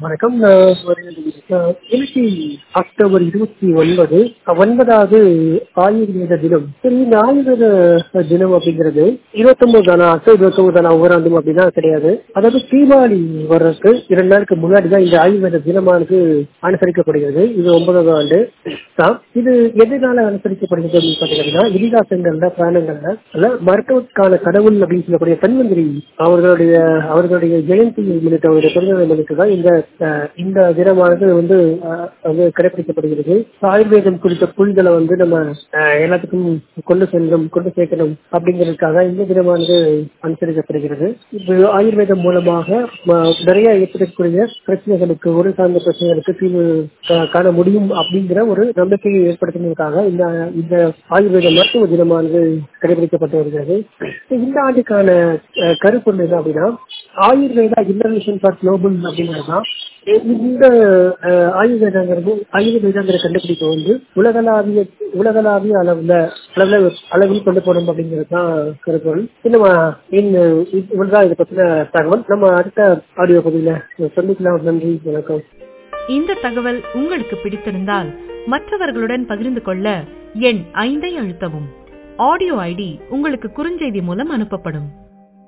வணக்கம் நான் ஒரு அஹ், இன்னைக்கு அக்டோபர் இருபத்தி ஒன்பது ஒன்பதாவது ஆயுர்வேத தினம் சரி இந்த ஆயுர்வேத தினம் அப்படிங்கிறது இருபத்தொன்பது தானா அக்டோபர் இருபத்தொன்பது தானா ஒவ்வொரு ஆண்டும் அப்படின்னா கிடையாது அதாவது தீபாவளி வர்றதுக்கு இரண்டு நாளுக்கு முன்னாடி தான் இந்த ஆயுர்வேத தினமானது அனுசரிக்கப்படுகிறது இது ஒன்பதாவது ஆண்டு தான் இது எதனால அனுசரிக்கப்படுகிறது அப்படின்னு பாத்தீங்கன்னா இதிகாசங்கள்ல பிராணங்கள்ல அல்ல மருத்துவத்துக்கான கடவுள் அப்படின்னு சொல்லக்கூடிய தன்வந்திரி அவர்களுடைய அவர்களுடைய ஜெயந்தியை முன்னிட்டு அவருடைய பிறந்ததை முன்னிட்டு தான் இந்த அஹ், இந்த தினமானது வந்து அஹ், வந்து கடைபிடிக்கப்படுகிறது ஆயுர்வேதம் குறித்த புரிதலை வந்து நம்ம அஹ், எல்லாத்துக்கும் கொண்டு செல்லும் கொண்டு சேர்க்கணும் அப்படிங்கிறதுக்காக இந்த தினமானது அனுசரிக்கப்படுகிறது இது ஆயுர்வேதம் மூலமாக ம- நிறைய ஏற்படக்கூடிய பிரச்சனைகளுக்கு ஒரு சார்ந்த பிரச்சனைகளுக்கு தீர்வு கா- காண முடியும் அப்படிங்கிற ஒரு நம்பிக்கையை ஏற்படுத்துவதற்காக இந்த இந்த ஆயுர்வேத மருத்துவ தினமானது கடைபிடிக்கப்பட்டு வருகிறது இந்த ஆண்டுக்கான அஹ், கருப்பொருள் என்ன அப்படின்னா ஆயுர்வேதா இன்னோவேஷன் ஃபார் குளோபல் அப்படிங்கிறது தான் இந்த அஹ், ஆயுர்வேதாங்கிறது ஆயுர்வேதாங்கிற கண்டுபிடிப்பு வந்து உலகளாவிய உலகளாவிய அளவுல அளவுல அளவில் கொண்டு போகணும் அப்படிங்கிறது தான் கருப்பொருள் நம்ம இந்த இவ்வளவுதான் இதை பத்தின தகவல் நம்ம அடுத்த ஆடியோ பகுதியில சந்திக்கலாம் நன்றி வணக்கம் இந்த தகவல் உங்களுக்கு பிடித்திருந்தால் மற்றவர்களுடன் பகிர்ந்து கொள்ள எண் ஐந்தை அழுத்தவும் ஆடியோ ஐடி உங்களுக்கு குறுஞ்செய்தி மூலம் அனுப்பப்படும்